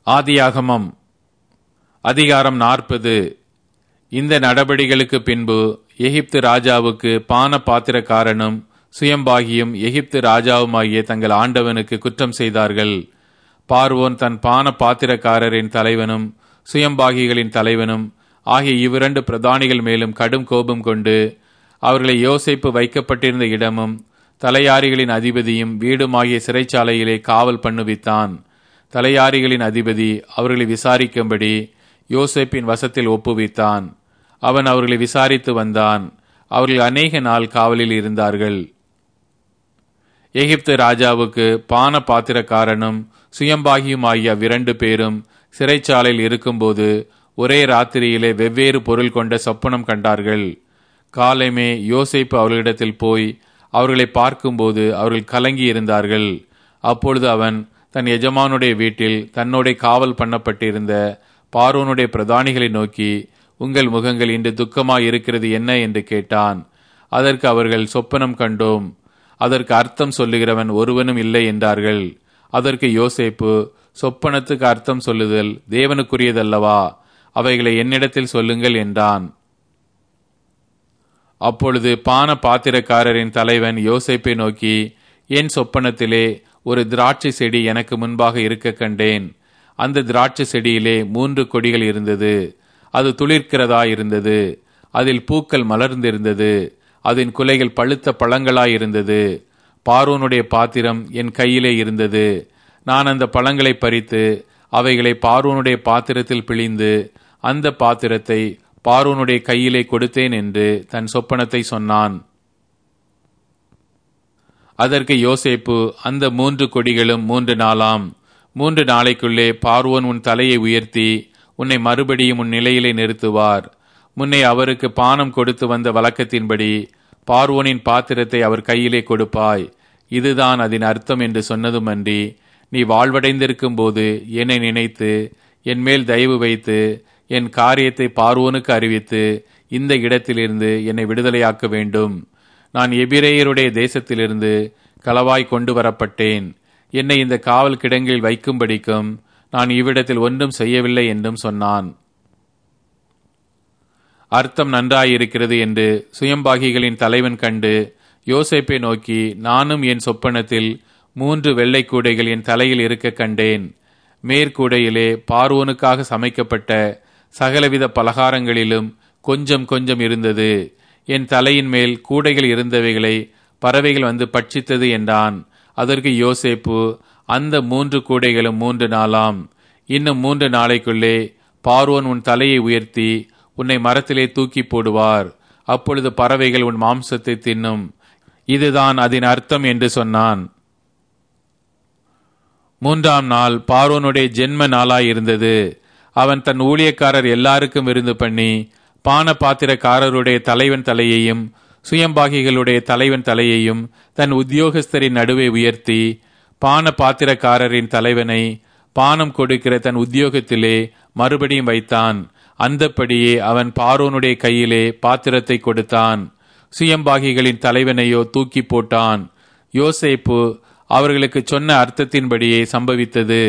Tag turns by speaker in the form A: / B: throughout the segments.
A: ஆதியாகமம் அதிகாரம் நாற்பது இந்த நடபடிகளுக்கு பின்பு எகிப்து ராஜாவுக்கு பான பாத்திரக்காரனும் சுயம்பாகியும் எகிப்து ராஜாவுமாகிய தங்கள் ஆண்டவனுக்கு குற்றம் செய்தார்கள் பார்வோன் தன் பான பாத்திரக்காரரின் தலைவனும் சுயம்பாகிகளின் தலைவனும் ஆகிய இவ்விரண்டு பிரதானிகள் மேலும் கடும் கோபம் கொண்டு அவர்களை யோசிப்பு வைக்கப்பட்டிருந்த இடமும் தலையாரிகளின் அதிபதியும் வீடுமாகிய சிறைச்சாலையிலே காவல் பண்ணுவித்தான் தலையாரிகளின் அதிபதி அவர்களை விசாரிக்கும்படி யோசேப்பின் வசத்தில் ஒப்புவித்தான் அவன் அவர்களை விசாரித்து வந்தான் அவர்கள் அநேக நாள் காவலில் இருந்தார்கள் எகிப்து ராஜாவுக்கு பான பாத்திரக்காரனும் சுயம்பாகியுமாகிய அவ்விரண்டு பேரும் சிறைச்சாலையில் இருக்கும்போது ஒரே ராத்திரியிலே வெவ்வேறு பொருள் கொண்ட சொப்பனம் கண்டார்கள் காலைமே யோசேப்பு அவர்களிடத்தில் போய் அவர்களை பார்க்கும்போது அவர்கள் கலங்கி இருந்தார்கள் அப்பொழுது அவன் தன் எஜமானுடைய வீட்டில் தன்னோட காவல் பண்ணப்பட்டிருந்த பார்வோனுடைய பிரதானிகளை நோக்கி உங்கள் முகங்கள் இன்று துக்கமாய் இருக்கிறது என்ன என்று கேட்டான் அதற்கு அவர்கள் சொப்பனம் கண்டோம் அதற்கு அர்த்தம் சொல்லுகிறவன் ஒருவனும் இல்லை என்றார்கள் அதற்கு யோசேப்பு சொப்பனத்துக்கு அர்த்தம் சொல்லுதல் தேவனுக்குரியதல்லவா அவைகளை என்னிடத்தில் சொல்லுங்கள் என்றான் அப்பொழுது பான பாத்திரக்காரரின் தலைவன் யோசேப்பை நோக்கி என் சொப்பனத்திலே ஒரு திராட்சை செடி எனக்கு முன்பாக இருக்க கண்டேன் அந்த திராட்சை செடியிலே மூன்று கொடிகள் இருந்தது அது துளிர்க்கிறதா இருந்தது அதில் பூக்கள் மலர்ந்திருந்தது அதன் குலைகள் பழுத்த பழங்களாய் இருந்தது பார்வோனுடைய பாத்திரம் என் கையிலே இருந்தது நான் அந்த பழங்களை பறித்து அவைகளை பார்வோனுடைய பாத்திரத்தில் பிழிந்து அந்த பாத்திரத்தை பார்வோனுடைய கையிலே கொடுத்தேன் என்று தன் சொப்பனத்தை சொன்னான் அதற்கு யோசேப்பு அந்த மூன்று கொடிகளும் மூன்று நாளாம் மூன்று நாளைக்குள்ளே பார்வோன் உன் தலையை உயர்த்தி உன்னை மறுபடியும் உன் நிலையிலே நிறுத்துவார் முன்னே அவருக்கு பானம் கொடுத்து வந்த வழக்கத்தின்படி பார்வோனின் பாத்திரத்தை அவர் கையிலே கொடுப்பாய் இதுதான் அதன் அர்த்தம் என்று சொன்னதுமன்றி நீ வாழ்வடைந்திருக்கும் போது என்னை நினைத்து என் மேல் தயவு வைத்து என் காரியத்தை பார்வோனுக்கு அறிவித்து இந்த இடத்திலிருந்து என்னை விடுதலையாக்க வேண்டும் நான் எபிரேயருடைய தேசத்திலிருந்து களவாய் கொண்டு வரப்பட்டேன் என்னை இந்த காவல் கிடங்கில் வைக்கும்படிக்கும் நான் இவ்விடத்தில் ஒன்றும் செய்யவில்லை என்றும் சொன்னான் அர்த்தம் நன்றாயிருக்கிறது என்று சுயம்பாகிகளின் தலைவன் கண்டு யோசேப்பை நோக்கி நானும் என் சொப்பனத்தில் மூன்று வெள்ளை கூடைகள் என் தலையில் இருக்க கண்டேன் மேற்கூடையிலே பார்வோனுக்காக சமைக்கப்பட்ட சகலவித பலகாரங்களிலும் கொஞ்சம் கொஞ்சம் இருந்தது என் தலையின் மேல் கூடைகள் இருந்தவைகளை பறவைகள் வந்து பட்சித்தது என்றான் அதற்கு யோசேப்பு அந்த மூன்று கூடைகளும் மூன்று நாளாம் இன்னும் மூன்று நாளைக்குள்ளே பார்வோன் உன் தலையை உயர்த்தி உன்னை மரத்திலே தூக்கி போடுவார் அப்பொழுது பறவைகள் உன் மாம்சத்தை தின்னும் இதுதான் அதன் அர்த்தம் என்று சொன்னான் மூன்றாம் நாள் பார்வோனுடைய ஜென்ம நாளாயிருந்தது அவன் தன் ஊழியக்காரர் எல்லாருக்கும் விருந்து பண்ணி பான பாத்திரக்காரருடைய தலைவன் தலையையும் சுயம்பாகிகளுடைய தலைவன் தலையையும் தன் உத்தியோகஸ்தரின் நடுவே உயர்த்தி பான பாத்திரக்காரரின் தலைவனை பானம் கொடுக்கிற தன் உத்தியோகத்திலே மறுபடியும் வைத்தான் அந்தப்படியே அவன் பார்வோனுடைய கையிலே பாத்திரத்தை கொடுத்தான் சுயம்பாகிகளின் தலைவனையோ தூக்கி போட்டான் யோசேப்பு அவர்களுக்கு சொன்ன அர்த்தத்தின்படியே சம்பவித்தது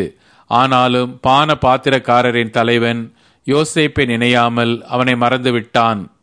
A: ஆனாலும் பான பாத்திரக்காரரின் தலைவன் யோசேப்பை நினையாமல் அவனை மறந்து விட்டான்